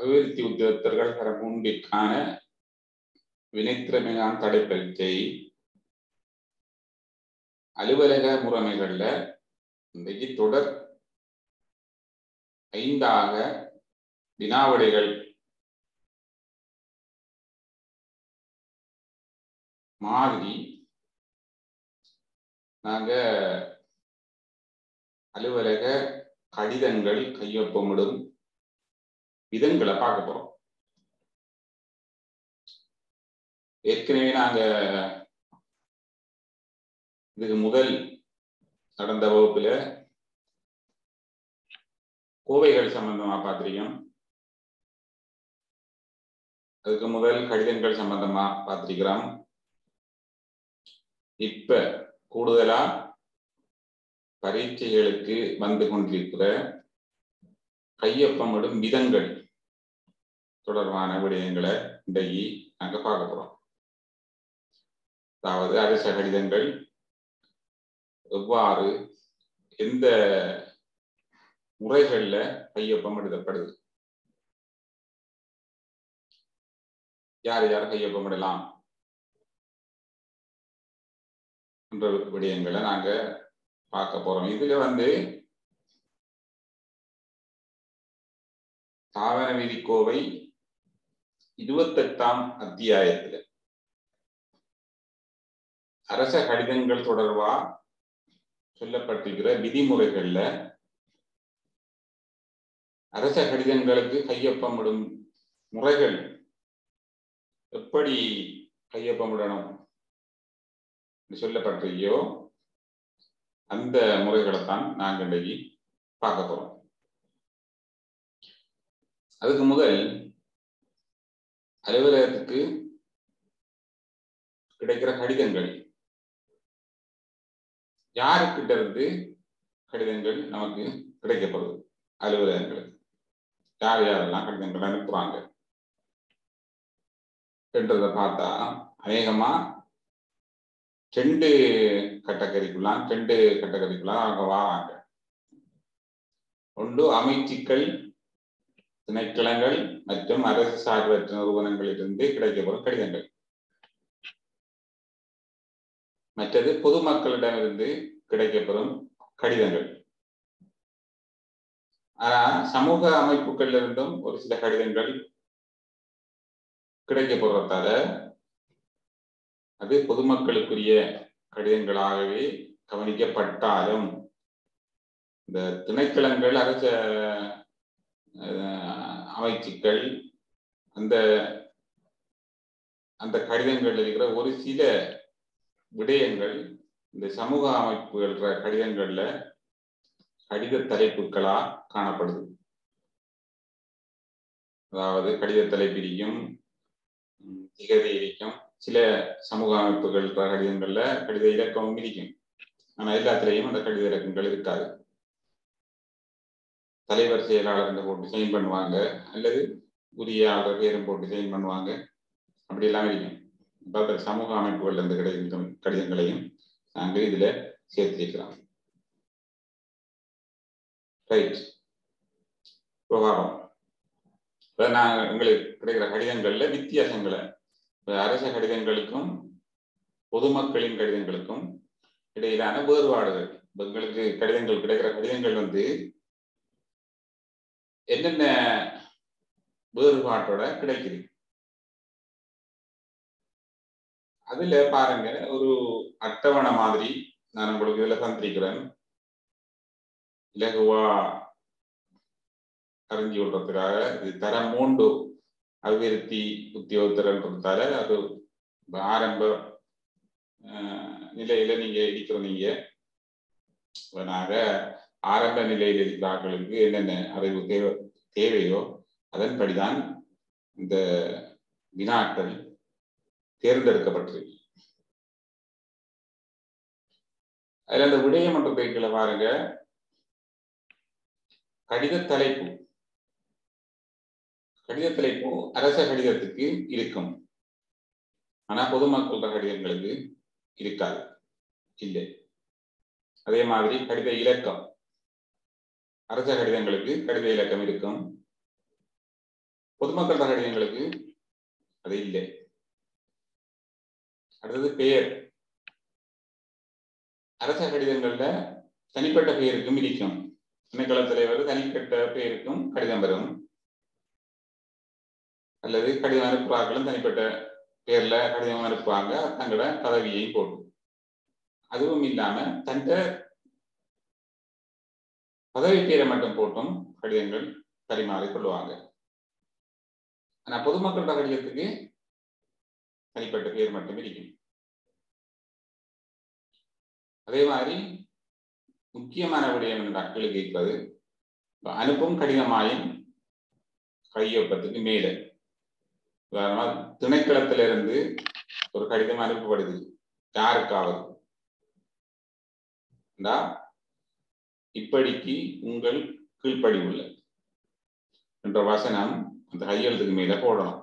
அபிவிருத்தி உத்தியோகத்தர்கள் தர மூன்றிற்கான வினைத்திறமையான தடைப்பரீட்சை அலுவலக முறைமைகள்ல இன்றைக்கு தொடர் ஐந்தாக வினாவிடைகள் மாதிரி நாங்க அலுவலக கடிதங்கள் கையொப்பமிடும் விதங்களை பார்க்க போறோம் ஏற்கனவே நாங்க இதுக்கு முதல் நடந்த வகுப்புல கோவைகள் சம்பந்தமா பார்த்திருக்கோம் அதுக்கு முதல் கடிதங்கள் சம்பந்தமா பார்த்திருக்கிறோம் இப்ப கூடுதலா பரீட்சைகளுக்கு வந்து கொண்டிருக்கிற கையொப்பமிடும் விதங்கள் தொடர்பான விடயங்களை இன்றைக்கு நாங்க பார்க்க போறோம் அதாவது அரச கடிதங்கள் எவ்வாறு எந்த முறைகள்ல கையொப்பம் எழுதப்படுது யார் யார் கையொப்பமிடலாம் என்ற விடயங்களை நாங்க பார்க்க போறோம் இதுல வந்து தாவர விதிக்கோவை இருபத்தெட்டாம் அத்தியாயத்துல அரச கடிதங்கள் தொடர்பா சொல்லப்பட்டிருக்கிற விதிமுறைகள்ல அரச கடிதங்களுக்கு கையொப்பமிடும் முறைகள் எப்படி கையொப்பமிடணும் சொல்லப்பட்டிருக்கியோ அந்த முறைகளைத்தான் நாங்கள் இன்றைக்கு பார்க்க போறோம் அதுக்கு முதல் அலுவலகத்துக்கு கிடைக்கிற கடிதங்கள் யாருக்கிட்ட இருந்து கடிதங்கள் நமக்கு கிடைக்கப்படுது அலுவலகங்களுக்கு யார் யாரெல்லாம் கடிதங்கள் அனுப்புறாங்க என்றதை பார்த்தா அநேகமா ரெண்டு கட்டக்கரிக்குலாம் ரெண்டு கட்டக்கரிக்குலாம் அவங்க வாராங்க ஒன்று அமைச்சுக்கள் திணைக்களங்கள் மற்றும் அரசு சார்பற்ற நிறுவனங்களிலிருந்து கிடைக்கப்படும் கடிதங்கள் மற்றது பொதுமக்களிடமிருந்து கிடைக்கப்பெறும் கடிதங்கள் ஆனா சமூக அமைப்புகள்ல இருந்தும் ஒரு சில கடிதங்கள் கிடைக்கப்படுறதால அது பொதுமக்களுக்குரிய கடிதங்களாகவே கவனிக்கப்பட்டாலும் இந்த திணைக்களங்கள் அரச அமைச்சுக்கள் அந்த அந்த கடிதங்கள் இருக்கிற ஒரு சில விடயங்கள் இந்த சமூக அமைப்புகள் கடிதங்கள்ல கடித தலைப்புகளா காணப்படுது அதாவது கடித தலைப்பிரிக்கும் திகதி இருக்கும் சில சமூக அமைப்புகள் கடிதங்கள்ல கடித இலக்கமும் இருக்கும் ஆனா எல்லாத்திலையும் அந்த கடித இலக்கங்கள் இருக்காது தலைவர் செயலாளர் போட்டு சைன் பண்ணுவாங்க அல்லது உரிய ஆளர் பேரும் போட்டு சைன் பண்ணுவாங்க அப்படி எல்லாம் இருக்கும் இப்போ சமூக அமைப்புகள் இருந்து கிடைக்கும் கடிதங்களையும் நாங்கள் இதுல சேர்த்திருக்கிறோம் ரைட் விவகாரம் இப்போ நான் உங்களுக்கு கிடைக்கிற கடிதங்கள்ல வித்தியாசங்களை இப்போ அரச கடிதங்களுக்கும் பொதுமக்களின் கடிதங்களுக்கும் இடையிலான வேறுபாடுகள் எங்களுக்கு கடிதங்கள் கிடைக்கிற கடிதங்கள் வந்து என்னென்ன வேறுபாட்டோட கிடைக்குது அதுல பாருங்க ஒரு அட்டவணை மாதிரி நான் உங்களுக்கு இதுல தந்திருக்கிறேன் இலகுவா அறிஞ்சு கொள்றதுக்காக இது தரம் மூன்று அபிவிருத்தி உத்தியோகத்தரன்றதால அது ஆரம்ப நிலையில நீங்க இருக்கிறீங்க நாங்க ஆரம்ப நிலையில் இருக்கிறார்களுக்கு என்னென்ன அறிவு தேவை தேவையோ அதன்படிதான் இந்த வினாக்கள் தேர்ந்தெடுக்கப்பட்டிருக்கு அதுல அந்த விடயம் என்ற பேக்கில பாருங்க கடித தலைப்பு கடித தலைப்பு அரச கடிதத்துக்கு இருக்கும் ஆனா பொதுமக்கள் கடிதங்களுக்கு இருக்காது இல்லை அதே மாதிரி கடித இலக்கம் அரச கடிதங்களுக்கு கடித இலக்கம் இருக்கும் பொதுமக்கள் கடிதங்களுக்கு அது இல்லை அடுத்தது பெயர் அரச கடிதங்கள்ல தனிப்பட்ட பெயருக்கும் இருக்கும் திணைக்கள தலைவர் தனிப்பட்ட பெயருக்கும் கடிதம் வரும் அல்லது கடிதம் அனுப்புறாங்களும் தனிப்பட்ட பேர்ல கடிதம் அனுப்புவாங்க தங்களோட பதவியையும் போட்டு அதுவும் இல்லாம தந்த பதவி பேரை மட்டும் போட்டும் கடிதங்கள் பரிமாறிக் கொள்வாங்க ஆனா பொதுமக்களோட கடிதத்துக்கு தனிப்பட்ட பேர் மட்டும் இருக்கும் அதே மாதிரி முக்கியமான விடயம் என்ற அக்கள் கேட்பது அனுப்பும் கடிதமாயின் கையொப்பத்துக்கு மேலே உதாரணமா திணைக்களத்திலிருந்து ஒரு கடிதம் அனுப்பப்படுது யாருக்காவது இப்படிக்கு உங்கள் கீழ்ப்படி உள்ள என்ற வசனம் அந்த கையெழுத்துக்கு மேல போடணும்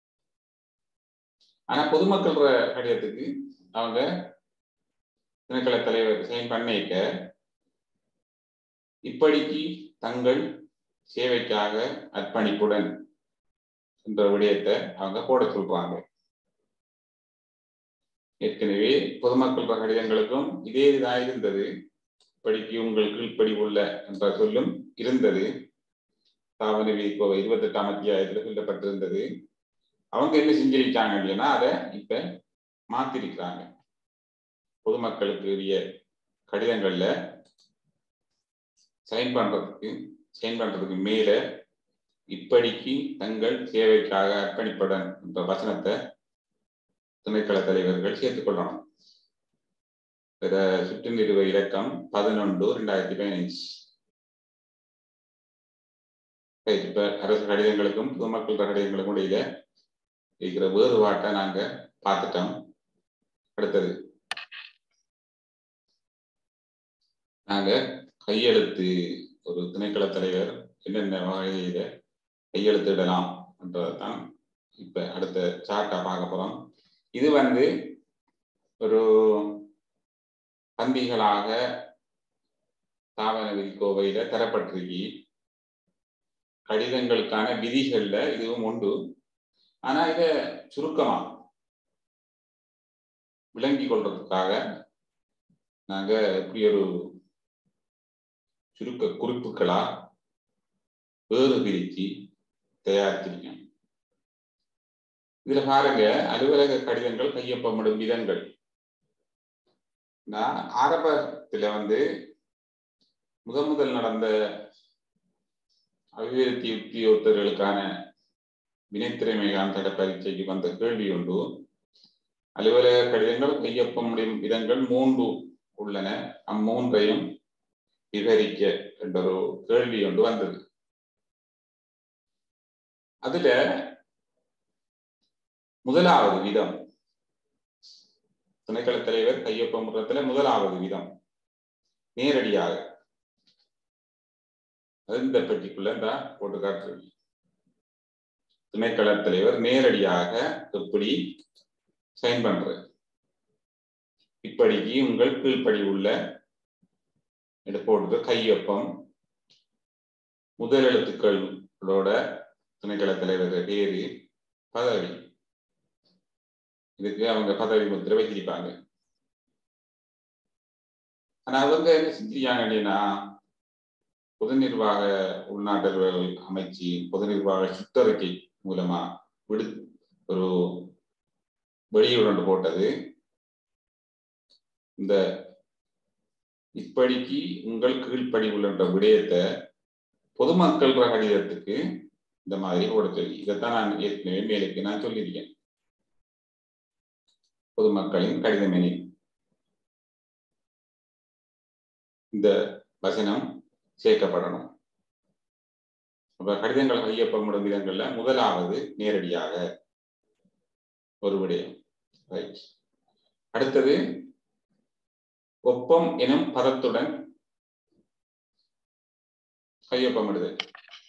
ஆனா பொதுமக்கள் கடிதத்துக்கு அவங்க திணைக்கள தலைவர் சைன் பண்ணிக்க இப்படிக்கு தங்கள் சேவைக்காக அர்ப்பணிப்புடன் என்ற விடயத்தை அவங்க போட சொல்றாங்க ஏற்கனவே பொதுமக்கள் கடிதங்களுக்கும் இதே இதுதான் இருந்தது இப்படிக்கு உங்கள் கீழ்ப்படி உள்ள என்ற சொல்லும் இருந்தது தாவணி இப்போ இருபத்தி எட்டாம் அத்தியாயத்துல சொல்லப்பட்டிருந்தது அவங்க என்ன செஞ்சிருக்காங்க அப்படின்னா அதை இப்ப மாத்திருக்கிறாங்க பொதுமக்களுக்கு உரிய கடிதங்கள்ல சைன் பண்றதுக்கு சைன் பண்றதுக்கு மேல இப்படிக்கு தங்கள் சேவைக்காக அர்ப்பணிப்புடன் என்ற வசனத்தை துணைக்கள தலைவர்கள் சேர்த்துக் கொள்ளணும் சுற்று நிறுவ இலக்கம் பதினொன்று ரெண்டாயிரத்தி பதினஞ்சு இப்ப அரசு கடிதங்களுக்கும் பொதுமக்கள் கடிதங்களுக்கும் இடையில இருக்கிற வேறுபாட்டை நாங்க பார்த்துட்டோம் அடுத்தது நாங்க கையெழுத்து ஒரு திணைக்கள தலைவர் என்னென்ன வகையில கையெழுத்திடலாம் என்றதான் இப்ப அடுத்த சார்ட்டா பார்க்க போறோம் இது வந்து ஒரு பந்திகளாக தாவர விரிக்கோவையில தரப்பட்டிருக்கி கடிதங்களுக்கான விதிகள்ல இதுவும் உண்டு ஆனா இத சுருக்கமா விளங்கி கொள்றதுக்காக நாங்க இப்படி ஒரு சுருக்க குறிப்புகளா வேறு பிரிச்சு தயாரிச்சிருக்கோம் இதுல பாருங்க அலுவலக கடிதங்கள் கையொப்பமிடும் விதங்கள் நான் ஆரம்பத்துல வந்து முதன் முதல் நடந்த அபிவிருத்தி உத்தியோகத்தர்களுக்கான வினைத்திறமைகான தட பரீட்சைக்கு வந்த கேள்வி உண்டு அலுவலக கடிதங்கள் கையொப்பமிடும் விதங்கள் மூன்று உள்ளன அம்மூன்றையும் விவரிக்க என்ற ஒரு கேள்வி ஒன்று வந்தது அதுல முதலாவது விதம் துணைக்கள தலைவர் கையொப்பமுறத்துல முதலாவது விதம் நேரடியாக அது இந்த பெட்டிக்குள்ள இந்த போட்டு காட்டுறது துணைக்கள தலைவர் நேரடியாக எப்படி சைன் பண்றது இப்படிக்கு உங்கள் கீழ்ப்படி உள்ள இது போடுறது கையொப்பம் முதல் எழுத்துக்களோட துணைக்கள தலைவர் பேரு பதவி இதுக்கு அவங்க பதவி முத்திரை வச்சிருப்பாங்க ஆனா அவங்க என்ன செஞ்சிருக்காங்க அப்படின்னா பொது நிர்வாக உள்நாட்டர்கள் அமைச்சு பொது நிர்வாக சுற்றறிக்கை மூலமா விடு ஒரு வெளியுடன் போட்டது இந்த இப்படிக்கு உங்கள் கீழ்ப்படி உள்ள விடயத்தை பொதுமக்கள் கடிதத்துக்கு இந்த மாதிரி போட சொல்லி இதைத்தான் நான் ஏற்கனவே மேலுக்கு நான் சொல்லியிருக்கேன் பொதுமக்களின் கடிதமெனில் இந்த வசனம் சேர்க்கப்படணும் அப்ப கடிதங்கள் கையொப்பமிடும் விதங்கள்ல முதலாவது நேரடியாக ஒரு விடயம் ரைட் அடுத்தது ஒப்பம் எனும் பதத்துடன் கையொப்பமிடுதல்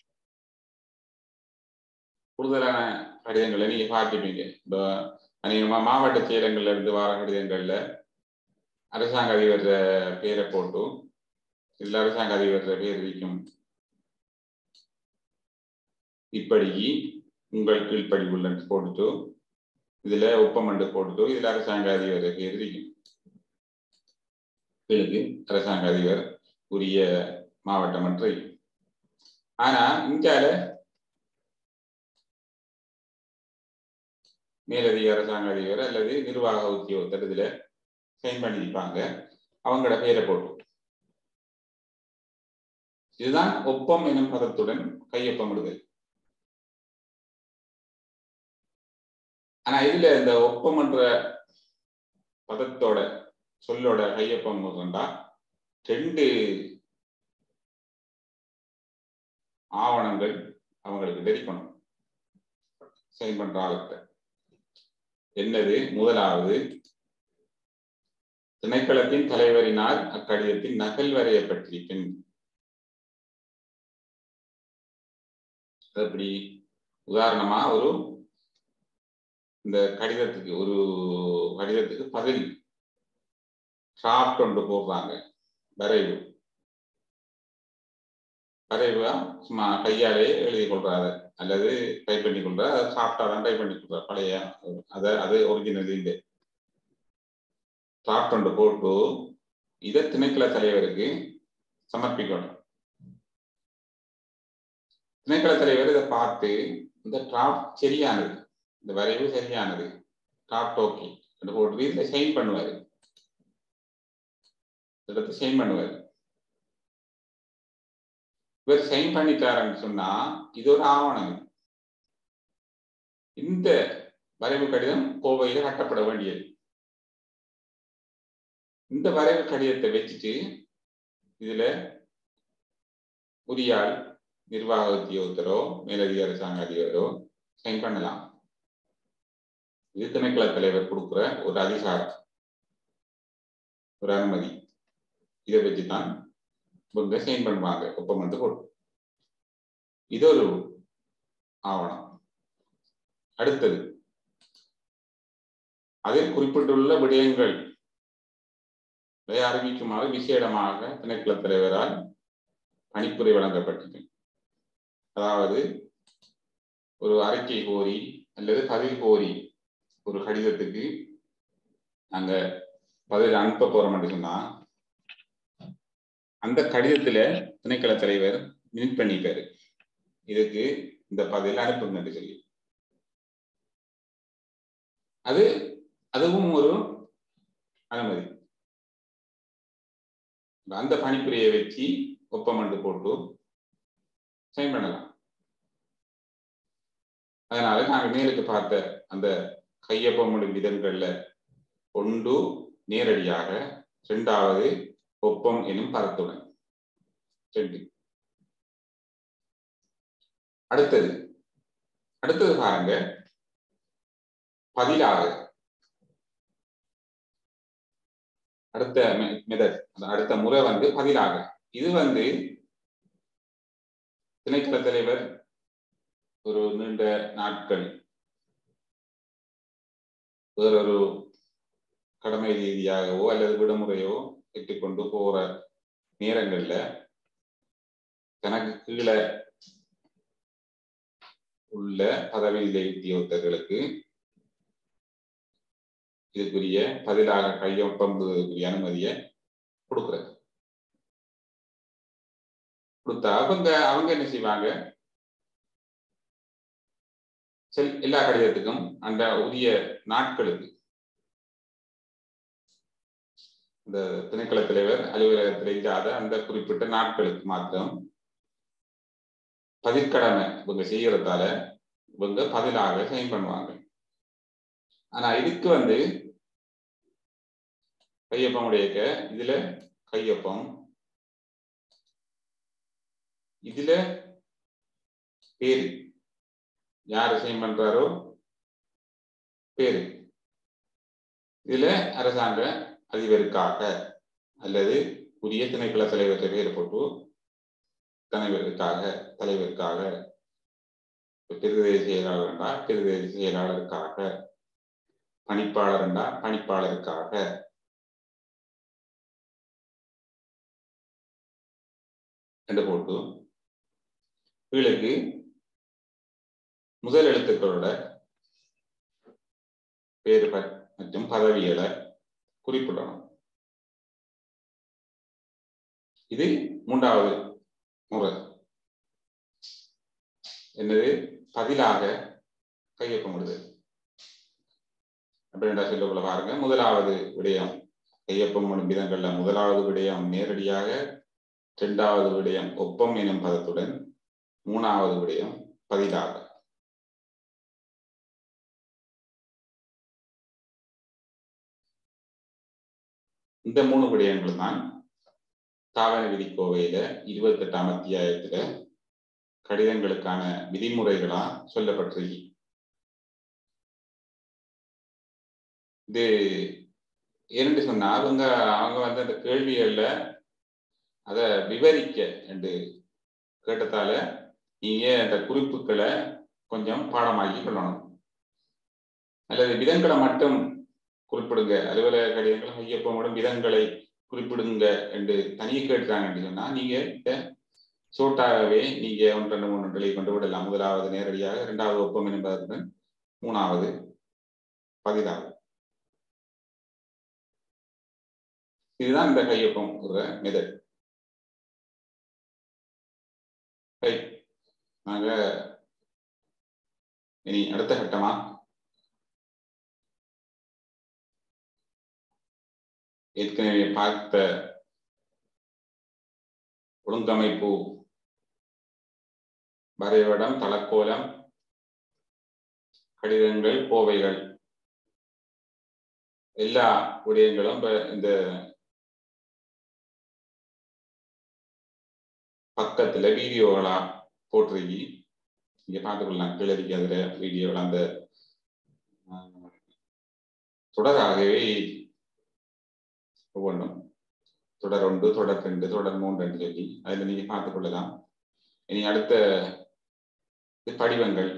கூடுதலான கடிதங்களை நீங்க பார்த்துப்பீங்க இப்போ அநேகமா மாவட்ட செயலங்கள்ல இருந்து வார கடிதங்கள்ல அரசாங்க அதிபர் பேரை போட்டு இதுல அரசாங்க அதிபர் பேர் இருக்கும் இப்படி உங்கள் கீழ்ப்படிவுள்ள போட்டுட்டு இதுல ஒப்பமண்டு போட்டுட்டு இதுல அரசாங்க அதிபர் பேர் இருக்கும் கீழுக்கு அரசாங்க அதிபர் உரிய மாவட்டம் என்று ஆனா இந்தியால மேலதிக அரசாங்க அதிபர் அல்லது நிர்வாக உத்தியோகத்தர் இதுல சைன் பண்ணியிருப்பாங்க அவங்களோட பெயரை போட்டு இதுதான் ஒப்பம் எனும் பதத்துடன் கையொப்பமிடுதல் ஆனா இதுல இந்த ஒப்பம் என்ற பதத்தோட சொல்லோட கையொப்பம் கொண்டா ரெண்டு ஆவணங்கள் அவங்களுக்கு தெரிக்கணும் சைன் பண்ற ஆளுகிட்ட என்னது முதலாவது திணைக்களத்தின் தலைவரினால் அக்கடிதத்தின் நகல் வரையப்பட்டிருக்கும் அப்படி உதாரணமா ஒரு இந்த கடிதத்துக்கு ஒரு கடிதத்துக்கு பதில் டிராப்ட் ஒன்று போடுறாங்க வரைவு வரைவா சும்மா கையாலே எழுதி கொள்றாரு அல்லது டைப் பண்ணி கொள்றாரு அதை சாப்பிட்டா தான் டைப் பண்ணி கொள்றாரு பழைய அதை அது ஒரிஜினல் இல்லை டிராப்ட் ஒன்று போட்டு இதை திணைக்கள தலைவருக்கு சமர்ப்பிக்கணும் திணைக்கள தலைவர் இதை பார்த்து இந்த டிராப்ட் சரியானது இந்த வரைவு சரியானது டிராப்ட் ஓகே போட்டு இதில் சைன் பண்ணுவாரு இடத்தை சைன் பண்ணுவார் இவர் சைன் பண்ணிட்டாருன்னு சொன்னா இது ஒரு ஆவணம் இந்த வரைவு கடிதம் கோவையில கட்டப்பட வேண்டியது இந்த வரைவு கடிதத்தை வச்சுட்டு இதுல உரியாள் நிர்வாக உத்தியோகத்தரோ மேலதிக அரசாங்க அதிகாரோ சைன் பண்ணலாம் இது திணைக்கள தலைவர் கொடுக்குற ஒரு அதிகாரம் ஒரு அனுமதி இதை வச்சுதான் இவங்க சைன் பண்ணுவாங்க ஒப்பம் வந்து போட்டு இது ஒரு ஆவணம் அடுத்தது அதில் குறிப்பிட்டுள்ள விடயங்கள் அறிவிக்குமாறு விசேடமாக திணைக்கள தலைவரால் பணிப்புரை வழங்கப்பட்டது அதாவது ஒரு அறிக்கை கோரி அல்லது பதில் கோரி ஒரு கடிதத்துக்கு நாங்க பதில் அனுப்ப போறோம் சொன்னா அந்த கடிதத்துல திணைக்கள தலைவர் மினிட் பண்ணிட்டாரு இதுக்கு இந்த பதில் அனுப்புங்க சொல்லி அது அதுவும் ஒரு அனுமதி அந்த பணிப்புரையை வச்சு ஒப்பமண்டு போட்டு சைன் பண்ணலாம் அதனால நாங்க மேலுக்கு பார்த்த அந்த கையொப்பமிடும் விதங்கள்ல ஒன்று நேரடியாக இரண்டாவது ஒப்பம் எனும் பதத்துடன் ரெண்டு அடுத்தது அடுத்தது பாருங்க பதிலாக அடுத்த மெதட் அடுத்த முறை வந்து பதிலாக இது வந்து திணைக்கள தலைவர் ஒரு நீண்ட நாட்கள் வேறொரு கடமை ரீதியாகவோ அல்லது விடுமுறையோ பெற்றுக்கொண்டு போற நேரங்கள்ல தனக்கு கீழே உள்ள பதவி நிலை உத்தியோகத்தர்களுக்கு இதுக்குரிய பதிலாக கையொப்பம்புக்குரிய அனுமதியை கொடுக்குறது கொடுத்தா அவங்க அவங்க என்ன செய்வாங்க செல் எல்லா கடிதத்துக்கும் அந்த உரிய நாட்களுக்கு இந்த திணைக்கள தலைவர் அலுவலகத்தில் இல்லாத அந்த குறிப்பிட்ட நாட்களுக்கு மாத்திரம் பதிற்கடமை இவங்க செய்யறதால இவங்க பதிலாக சைன் பண்ணுவாங்க ஆனா இதுக்கு வந்து கையொப்பம் உடையக்க இதுல கையொப்பம் இதுல பேரு யாரு சைன் பண்றாரோ பேரு இதுல அரசாங்க அதிபருக்காக அல்லது புதிய திணைக்கள தலைவர் பேர் போட்டு தலைவருக்காக தலைவருக்காக பிரதிநிதி செயலாளர் என்றால் பிரதிநிதி செயலாளருக்காக பணிப்பாளர் என்றால் பணிப்பாளருக்காக என்று போட்டு கீழுக்கு முதல் எழுத்துக்களோட பேரு மற்றும் பதவிகளை குறிப்பிடணும் இது மூன்றாவது முறை என்னது பதிலாக கையொப்பமிடுதல் அப்படின்ற சொல்லக்குள்ள பாருங்க முதலாவது விடயம் கையொப்பமிடும் விதங்கள்ல முதலாவது விடயம் நேரடியாக இரண்டாவது விடயம் ஒப்பம் எனும் பதத்துடன் மூணாவது விடயம் பதிலாக இந்த மூணு விடயங்கள் தான் தாவர விதிக்கோவையில இருபத்தி எட்டாம் அத்தியாயத்துல கடிதங்களுக்கான விதிமுறைகளா சொல்லப்பட்டிருக்கு இது என்னென்று சொன்னா அவங்க அவங்க வந்து அந்த கேள்விகள்ல அதை விவரிக்க என்று கேட்டதால நீங்க அந்த குறிப்புகளை கொஞ்சம் பாடமாக்கி கொள்ளணும் அல்லது விதங்களை மட்டும் குறிப்பிடுங்க அலுவலக கடிதங்கள் ஐயப்பமிடும் விதங்களை குறிப்பிடுங்க என்று தனியே கேட்டுறாங்க என்று சொன்னா நீங்க இத சோட்டாகவே நீங்க ஒன்று ரெண்டு மூணு நிலை கொண்டு விடலாம் முதலாவது நேரடியாக இரண்டாவது ஒப்பம் என்பதுடன் மூணாவது பதிலாவது இதுதான் இந்த கையொப்பம் ஒரு மெதட் நாங்க இனி அடுத்த கட்டமா ஏற்கனவே பார்த்த ஒழுங்கமைப்பு வரைபடம் தளக்கோலம் கடிதங்கள் கோவைகள் எல்லா விடயங்களும் இந்த பக்கத்துல வீடியோகளா போட்டிருக்கி இங்க பார்த்துக்கொள்ளலாம் கிளறிக்கு அதுல வீடியோவில் அந்த தொடராகவே ஒவ்வொன்றும் தொடர் ஒன்று தொடர் ரெண்டு தொடர் மூன்று என்று சொல்லி அதுல நீங்க பார்த்துக் கொள்ளலாம் இனி அடுத்த படிவங்கள்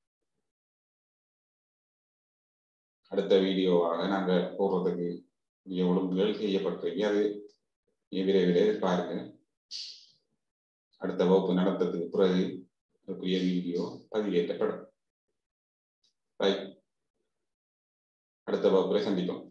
அடுத்த வீடியோவாக நாங்க போடுறதுக்கு ஒழுங்குகள் செய்யப்பட்டிருக்கு அது விரைவில் பாருங்க அடுத்த வகுப்பு நடத்ததுக்கு பிறகு அதுக்குரிய வீடியோ பதிவேற்றப்படும் ரைட் அடுத்த வகுப்புல சந்திப்போம்